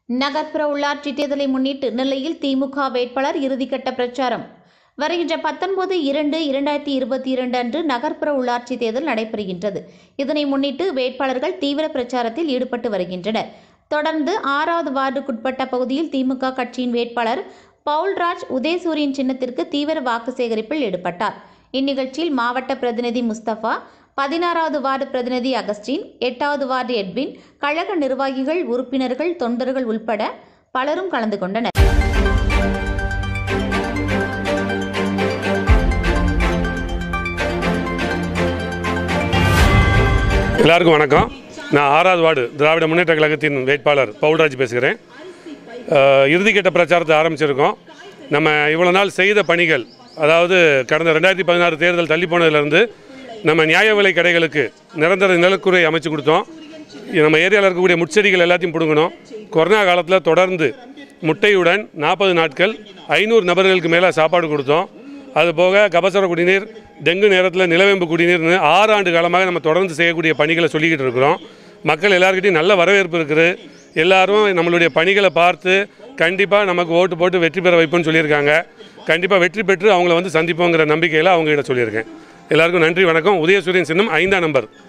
நகர்ப்புற உள்ளாட்சி தேர்தலை முன்னிட்டு நெல்லையில் திமுக வேட்பாளர் இறுதிக்கட்ட பிரச்சாரம் வருகின்ற பத்தொன்பது இரண்டு இரண்டாயிரத்தி இருபத்தி இரண்டு அன்று நகர்ப்புற உள்ளாட்சி தேர்தல் நடைபெறுகின்றது இதனை முன்னிட்டு வேட்பாளர்கள் தீவிர பிரச்சாரத்தில் ஈடுபட்டு வருகின்றனர் தொடர்ந்து ஆறாவது வார்டுக்குட்பட்ட பகுதியில் திமுக கட்சியின் வேட்பாளர் பவுல்ராஜ் உதயசூரியன் சின்னத்திற்கு தீவிர வாக்கு சேகரிப்பில் ஈடுபட்டார் இந்நிகழ்ச்சியில் மாவட்ட பிரதிநிதி முஸ்தபா பதினாறாவது வார்டு பிரதிநிதி அகஸ்டின் எட்டாவது வார்டு எட்வின் கழக நிர்வாகிகள் உறுப்பினர்கள் தொண்டர்கள் உள்பட பலரும் கலந்து கொண்டனர் எல்லாருக்கும் வணக்கம் நான் ஆறாவது வார்டு திராவிட முன்னேற்ற கழகத்தின் வேட்பாளர் பவுல்ராஜ் பேசுகிறேன் அஹ், இறுதிக்கட்ட பிரச்சாரத்தை ஆரம்பிச்சிருக்கோம் நம்ம இவ்வளோ நாள் செய்த பணிகள் அதாவது கடந்த ரெண்டாயிரத்தி பதினாறு தேர்தல் தள்ளி போனதுலேருந்து நம்ம நியாய விலை கடைகளுக்கு நிரந்தர நிலக்குறை அமைச்சு கொடுத்தோம் நம்ம ஏரியாவில் இருக்கக்கூடிய முட்செடிகள் எல்லாத்தையும் பிடுங்கணும் கொரோனா காலத்தில் தொடர்ந்து முட்டையுடன் நாற்பது நாட்கள் ஐநூறு நபர்களுக்கு மேலே சாப்பாடு கொடுத்தோம் அது போக கபசர குடிநீர் டெங்கு நேரத்தில் நிலவேம்பு குடிநீர்னு ஆறு ஆண்டு காலமாக நம்ம தொடர்ந்து செய்யக்கூடிய பணிகளை சொல்லிக்கிட்டு இருக்கிறோம் மக்கள் எல்லாருக்கிட்டையும் நல்ல வரவேற்பு இருக்குது எல்லாரும் நம்மளுடைய பணிகளை பார்த்து கண்டிப்பாக நமக்கு ஓட்டு போட்டு வெற்றி பெற வைப்போம்னு சொல்லியிருக்காங்க கண்டிப்பாக வெற்றி பெற்று அவங்கள வந்து சந்திப்போங்கிற நம்பிக்கையில் அவங்ககிட்ட சொல்லியிருக்கேன் எல்லாருக்கும் நன்றி வணக்கம் உதயசூரியன் சின்னம் ஐந்தாம் நம்பர்